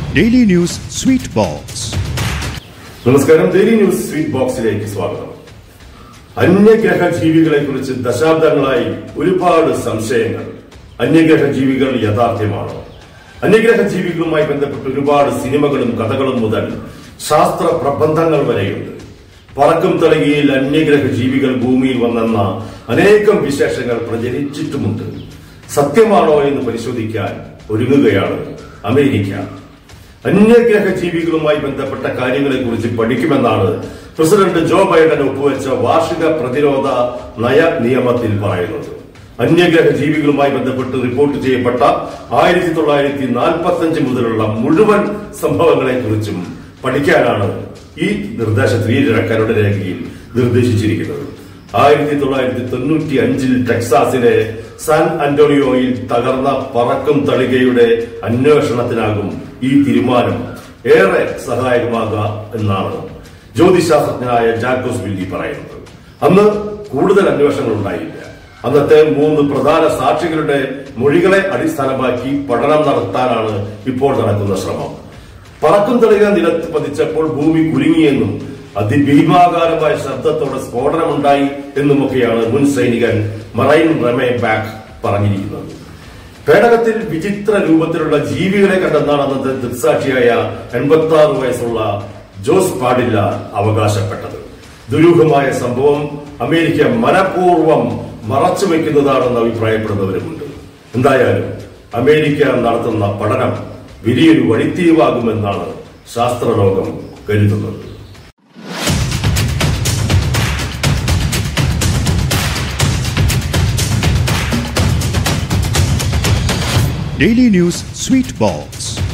daily news sweet box നമസ്കാരം daily news sweet ബോക്സിലേക്ക് സ്വാഗതം അന്യഗ്രഹ ജീവികളെ കുറിച്ച് ദശാബ്ദങ്ങളായി ഒരുപാട് സംശയങ്ങൾ അന്യഗ്രഹ ജീവികൾ യഥാർത്ഥ്യമാണോ അന്യഗ്രഹ ജീവികളുമായി ബന്ധപ്പെട്ട് ഒരുപാട് സിനിമകളും കഥകളും മുതൽ ശാസ്ത്ര പ്രബന്ധങ്ങൾ വരെയുണ്ട് പറക്കും തളികയിൽ അന്യഗ്രഹ ജീവികൾ ഭൂമിയിൽ വന്നെന്ന അനേകം വിശേഷങ്ങൾ പ്രചരിച്ചിട്ടുമുണ്ട് സത്യമാണോ എന്ന് പരിശോധിക്കാൻ ഒരുങ്ങുകയാണ് അമേരിക്ക അന്യഗ്രഹ ജീവികളുമായി ബന്ധപ്പെട്ട കാര്യങ്ങളെക്കുറിച്ച് പഠിക്കുമെന്നാണ് പ്രസിഡന്റ് ജോ ബൈഡൻ ഒപ്പുവെച്ച വാർഷിക പ്രതിരോധ നയ നിയമത്തിൽ പറയുന്നത് അന്യഗ്രഹ ജീവികളുമായി ബന്ധപ്പെട്ട് റിപ്പോർട്ട് ചെയ്യപ്പെട്ട ആയിരത്തി തൊള്ളായിരത്തി നാൽപ്പത്തി അഞ്ച് മുതലുള്ള മുഴുവൻ സംഭവങ്ങളെക്കുറിച്ചും പഠിക്കാനാണ് ഈ നിർദ്ദേശത്തിൽ ഈ കരട് രേഖയിൽ നിർദ്ദേശിച്ചിരിക്കുന്നത് ആയിരത്തി തൊള്ളായിരത്തി തൊണ്ണൂറ്റി അഞ്ചിൽ ടെക്സാസിലെ സാൻ അന്റോണിയോയിൽ തകർന്ന പറക്കും തളികയുടെ അന്വേഷണത്തിനാകും ഈ തീരുമാനം ഏറെ സഹായകമാകുക എന്നാണ് ജ്യോതിശാസ്ത്രജ്ഞനായ ജാക്കോസ് വില്ലി പറയുന്നത് അന്ന് കൂടുതൽ അന്വേഷണങ്ങൾ ഉണ്ടായില്ല അന്നത്തെ മൂന്ന് പ്രധാന സാക്ഷികളുടെ മൊഴികളെ അടിസ്ഥാനമാക്കി പഠനം നടത്താനാണ് ഇപ്പോൾ നടക്കുന്ന ശ്രമം പറക്കും തളിക നിലത്ത് പതിച്ചപ്പോൾ ഭൂമി കുലുങ്ങിയെന്നും അതിഭീമാകാരമായ ശബ്ദത്തോടെ സ്ഫോടനമുണ്ടായി എന്നുമൊക്കെയാണ് മുൻ സൈനികൻ മറൈൻ റമേ ബാക്ക് പറഞ്ഞിരിക്കുന്നത് പേടകത്തിൽ വിചിത്ര രൂപത്തിലുള്ള ജീവികളെ കണ്ടെന്നാണ് അന്നത്തെ ദൃക്സാക്ഷിയായ എൺപത്തി ആറ് വയസ്സുള്ള ജോസ് പാഡില്ല അവകാശപ്പെട്ടത് ദുരൂഹമായ സംഭവം അമേരിക്ക മനഃപൂർവ്വം മറച്ചു വെക്കുന്നതാണെന്ന് അഭിപ്രായപ്പെടുന്നവരുമുണ്ട് എന്തായാലും അമേരിക്ക നടത്തുന്ന പഠനം വലിയൊരു വഴിത്തിരിവാകുമെന്നാണ് ശാസ്ത്രലോകം കരുതുന്നത് ഡെയിലി ന്യൂസ് സ്വീറ്റ് ബോക്സ്